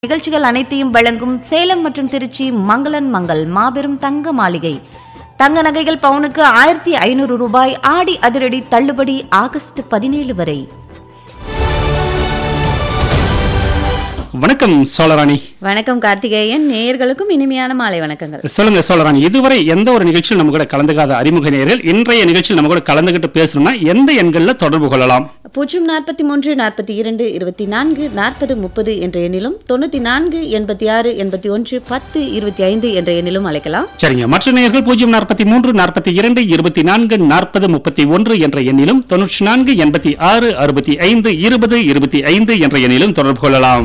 நிகழ்ச்சிகள் அனைத்தையும் வழங்கும் சேலம் மற்றும் திருச்சி மங்களன் மங்கள் மாபெரும் தங்க மாளிகை தங்க நகைகள் பவுனுக்கு ஆயிரத்தி ஐநூறு ரூபாய் ஆடி அதிரடி தள்ளுபடி ஆகஸ்ட் பதினேழு வரை வணக்கம் சோழராணி வணக்கம் கார்த்திகேயன் நேயர்களுக்கும் இனிமையான மாலை வணக்கங்கள் சொல்லுங்க சோழராணி இதுவரை எந்த ஒரு நிகழ்ச்சியில் நம்ம கூட கலந்துக்காத அறிமுக நேயர்கள் இன்றைய நிகழ்ச்சியில் நம்ம கூட கலந்துகிட்டு பேசணும்னா எந்த எண்கள்ல தொடர்பு கொள்ளலாம் பூஜ்ஜியம் நாற்பத்தி மூன்று நாற்பத்தி இரண்டு இருபத்தி நான்கு நாற்பது முப்பது என்ற எண்ணிலும் தொண்ணூத்தி நான்கு எண்பத்தி ஆறு எண்பத்தி ஒன்று பத்து இருபத்தி ஐந்து என்ற எண்ணிலும் அழைக்கலாம் சரிங்க மற்ற நேயர்கள் பூஜ்ஜியம் நாற்பத்தி மூன்று நாற்பத்தி இரண்டு இருபத்தி நான்கு நாற்பது முப்பத்தி ஒன்று என்ற எண்ணிலும் தொன்னூற்றி நான்கு எண்பத்தி ஆறு அறுபத்தி ஐந்து இருபது இருபத்தி ஐந்து என்ற எண்ணிலும் தொடர்பு கொள்ளலாம்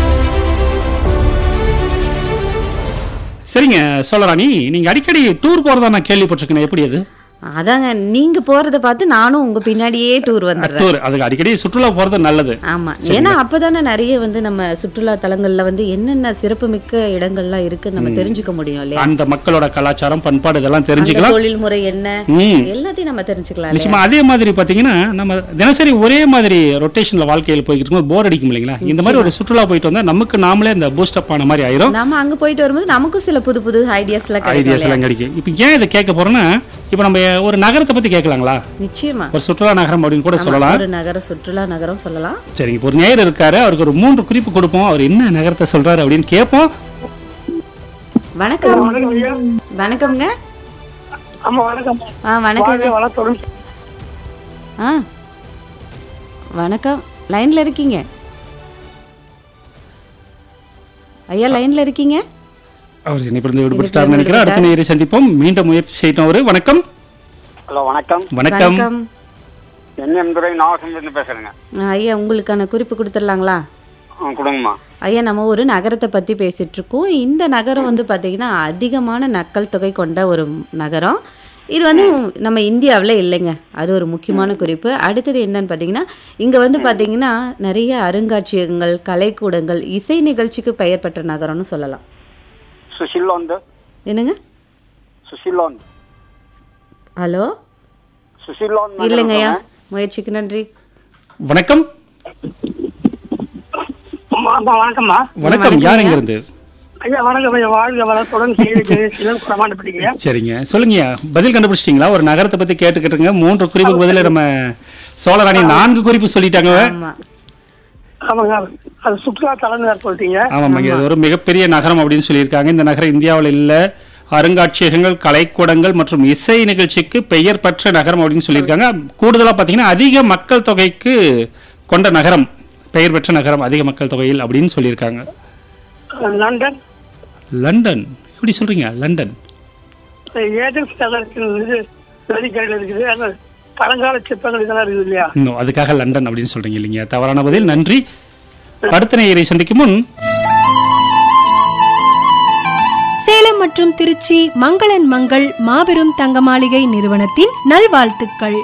சரிங்க சோழராணி நீங்க அடிக்கடி டூர் போறதா நான் கேள்விப்பட்டிருக்கேன் எப்படி அது அதாங்க நீங்க போறத பார்த்து நானும் உங்க பின்னாடியே டூர் வந்துடுறேன் டூர் அதுக்கு அடிக்கடி சுற்றுலா போறது நல்லது ஆமா ஏன்னா அப்பதானே நிறைய வந்து நம்ம சுற்றுலா தலங்கள்ல வந்து என்னென்ன சிறப்புமிக்க இடங்கள்லாம் இருக்கு நம்ம தெரிஞ்சுக்க முடியும் இல்லையா அந்த மக்களோட கலாச்சாரம் பண்பாடு இதெல்லாம் அந்த தெரிஞ்சுக்கலாம் தொழில் முறை என்ன ம். எல்லாத்தையும் நம்ம தெரிஞ்சுக்கலாம் இல்லையா? நிச்சயமா அதே மாதிரி பாத்தீங்கன்னா நம்ம தினசரி ஒரே மாதிரி ரொட்டேஷன்ல வாழ்க்கையில் போய்கிட்டு இருக்கும்போது போர் அடிக்கும் இல்லைங்களா இந்த மாதிரி ஒரு சுற்றுலா போயிட்டு வந்தா நமக்கு நாமளே இந்த பூஸ்ட் அப் ஆன மாதிரி ஆயிரும் நம்ம அங்க போயிட்டு வரும்போது நமக்கும் சில புது புது ஐடியாஸ் எல்லாம் கிடைக்கும் ஐடியாஸ் இல்லையா? எல்லாம் கிடைக்கும் இப்போ ஏன் இதை கேட்க போறோம்னா இப்போ நம்ம ஒரு நகரத்தை பத்தி கேட்கலாங்களா நிச்சயமா ஒரு சுற்றுலா நகரம் அப்படின்னு கூட ஆமா, சொல்லலாம் ஒரு நகர சுற்றுலா நகரம் சொல்லலாம் சரிங்க இப்போ ஒரு நேயர் இருக்காரு அவருக்கு ஒரு மூன்று குறிப்பு கொடுப்போம் அவர் என்ன நகரத்தை சொல்றாரு அப்படின்னு கேட்போம் வணக்கம் வணக்கம்ங்க ஆமா வணக்கம் ஆ வணக்கங்க வாழ்க வளத்துடன் ஆ வணக்கம் லைன்ல இருக்கீங்க ஐயா லைன்ல இருக்கீங்க அவர் என்ன இருந்து விடுபட்டார் இணைப்பிலிருந்து நினைக்கிறேன் அடுத்த விடுபட்டார். நேயரை சந்திப்போம் மீண்டும் முயற்சி செய்யட்டும் அவரு வணக்கம் ஹலோ வணக்கம் வணக்கம் வணக்கம் என் துறை நாகசந்திரன் பேசுறேங்க ஆ, ஐயா உங்களுக்கான குறிப்பு கொடுத்துடலாங்களா ஆ, கொடுங்கம்மா ஐயா நம்ம ஒரு நகரத்தை பற்றி பேசிட்டு இருக்கோம் இந்த நகரம் வந்து பார்த்தீங்கன்னா அதிகமான மக்கள் தொகை கொண்ட ஒரு நகரம் இது வந்து நம்ம இந்தியாவில் இல்லைங்க அது ஒரு முக்கியமான குறிப்பு அடுத்தது என்னன்னு பார்த்தீங்கன்னா இங்கே வந்து பார்த்தீங்கன்னா நிறைய அருங்காட்சியகங்கள் கலைக்கூடங்கள் இசை நிகழ்ச்சிக்கு பெயர் பெற்ற நகரம்னு சொல்லலாம் சுஷிலோந்து என்னங்க சுஷிலோந்து ஹலோ சுஷிலோந்து இல்லைங்கய்யா முயற்சிக்கு நன்றி வணக்கம் வணக்கம்மா வணக்கம் யார் எங்க இருந்து ஐயா வணக்கம் ஐயா வாழ்க வளத்துடன் செய்தி சிலம் பிரமாண்டப்பட்டீங்க சரிங்க சொல்லுங்க பதில் கண்டுபிடிச்சிட்டீங்களா ஒரு நகரத்தை பத்தி கேட்டுக்கிட்டுங்க மூன்று குறிப்புக்கு பதிலா நம்ம சோழராணி நான்கு குறிப்பு சொல்லிட்டாங்க ஆமாம் ஆமாங்க அது சுற்றுலா தலைநகர் சொல்லிட்டீங்க ஆமாங்க இது ஒரு மிகப்பெரிய நகரம் அப்படின்னு சொல்லியிருக்காங்க இந்த நகரம் இந்தியாவில் இல்ல அருங்காட்சியகங்கள் கலைக்கூடங்கள் மற்றும் இசை நிகழ்ச்சிக்கு பெயர் பெற்ற நகரம் அப்படின்னு சொல்லியிருக்காங்க கூடுதலா பாத்தீங்கன்னா அதிக மக்கள் தொகைக்கு கொண்ட நகரம் பெயர் பெற்ற நகரம் அதிக மக்கள் தொகையில் அப்படின்னு சொல்லியிருக்காங்க லண்டன் லண்டன் எப்படி சொல்றீங்க லண்டன் ஏதென்ஸ் நகர் இருக்குது நதிக்கரையில் இருக்குது அந்த பழங்கால சிற்பங்கள் இதெல்லாம் இருக்குது இல்லையா இன்னும் அதுக்காக லண்டன் அப்படின்னு சொல்றீங்க இல்லைங்க தவறான பதில் நன்றி அடுத்த நேயரை சந்திக்கும் முன் சேலம் மற்றும் திருச்சி மங்களன் மங்கள் மாபெரும் தங்க மாளிகை நிறுவனத்தின் நல்வாழ்த்துக்கள்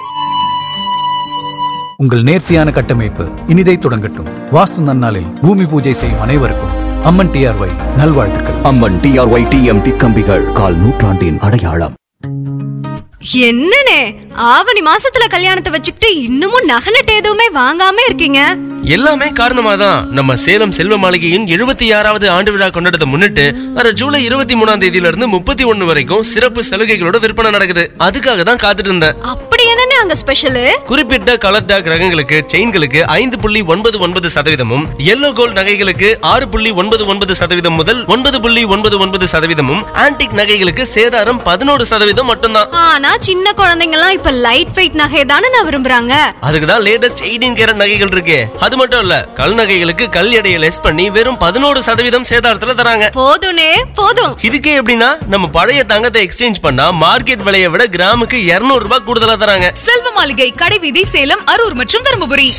உங்கள் நேர்த்தியான கட்டமைப்பு இனிதை தொடங்கட்டும் வாஸ்து நன்னாளில் பூமி பூஜை செய்யும் அனைவருக்கும் அம்மன் டிஆர்ஒய் நல்வாழ்த்துக்கள் அம்மன் டிஆர்ஒய் டிஎம்டி கம்பிகள் கால் நூற்றாண்டின் அடையாளம் என்னனே ஆவணி மாசத்துல கல்யாணத்தை வச்சுக்கிட்டு இன்னமும் நகை நட்டு எதுவுமே வாங்காம இருக்கீங்க எல்லாமே காரணமா தான் நம்ம சேலம் செல்வ மாளிகையின் எழுபத்தி ஆறாவது ஆண்டு விழா கொண்டாடத்தை முன்னிட்டு வர ஜூலை இருபத்தி மூணாம் தேதியில இருந்து முப்பத்தி ஒண்ணு வரைக்கும் சிறப்பு சலுகைகளோட விற்பனை நடக்குது அதுக்காக தான் காத்துட்டு இருந்தேன் அப்படி என்னனே அங்க ஸ்பெஷல் குறிப்பிட்ட கலர் டாக் ரகங்களுக்கு செயின்களுக்கு ஐந்து புள்ளி ஒன்பது ஒன்பது சதவீதமும் எல்லோ கோல்ட் நகைகளுக்கு ஆறு புள்ளி ஒன்பது ஒன்பது சதவீதம் முதல் ஒன்பது புள்ளி ஒன்பது ஒன்பது சதவீதமும் ஆன்டிக் நகைகளுக்கு சேதாரம் பதினோரு சதவீதம் மட்டும்தான் ஆனா சின்ன குழந்தைங்க எல்லாம் இப்ப லைட் வெயிட் நகை தானே நான் விரும்புறாங்க அதுக்கு தான் லேட்டஸ்ட் எயிட்டீன் கேரட் நகைகள் இருக்கு அது மட்டும் இல்ல கல் நகைகளுக்கு கல் எடையை லெஸ் பண்ணி வெறும் பதினோரு சதவீதம் சேதாரத்துல தராங்க போதும்னே போதும் இதுக்கே எப்படின்னா நம்ம பழைய தங்கத்தை எக்ஸ்சேஞ்ச் பண்ணா மார்க்கெட் விலையை விட கிராமுக்கு 200 ரூபாய் கூடுதலா தராங்க செல்வ மாளிகை கடைவீதி சேலம் அரூர் மற்றும் தருமபுரி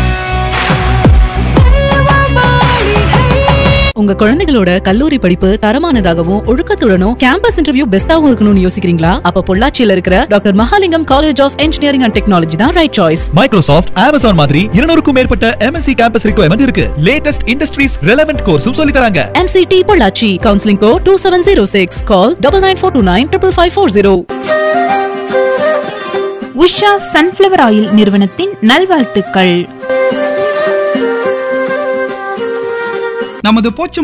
உங்க குழந்தைகளோட கல்லூரி படிப்பு தரமானதாகவும் ஒழுக்கத்துடனும் கேம்பஸ் இன்டர்வியூ பெஸ்டாவும் இருக்கணும்னு யோசிக்கிறீங்களா அப்ப பொள்ளாச்சியில இருக்கிற doctor Mahalingam college of engineering and technology தான் ரைட் சாய்ஸ் மைக்ரோசாஃப்ட் அமேசான் மாதிரி இருநூறுக்கும் மேற்பட்ட எம்என்சி கேம்பஸ் ரிக்வயர்மெண்ட் இருக்கு லேட்டஸ்ட் இண்டஸ்ட்ரீஸ் ரெலவென்ட் கோர்ஸும் சொல்லி தராங்க MCT Pollachi counselling go two seven zero six call double nine four two nine triple five four zero Usha sunflower oil நிறுவனத்தின் நல்வாழ்த்துக்கள் நமது போச்சம்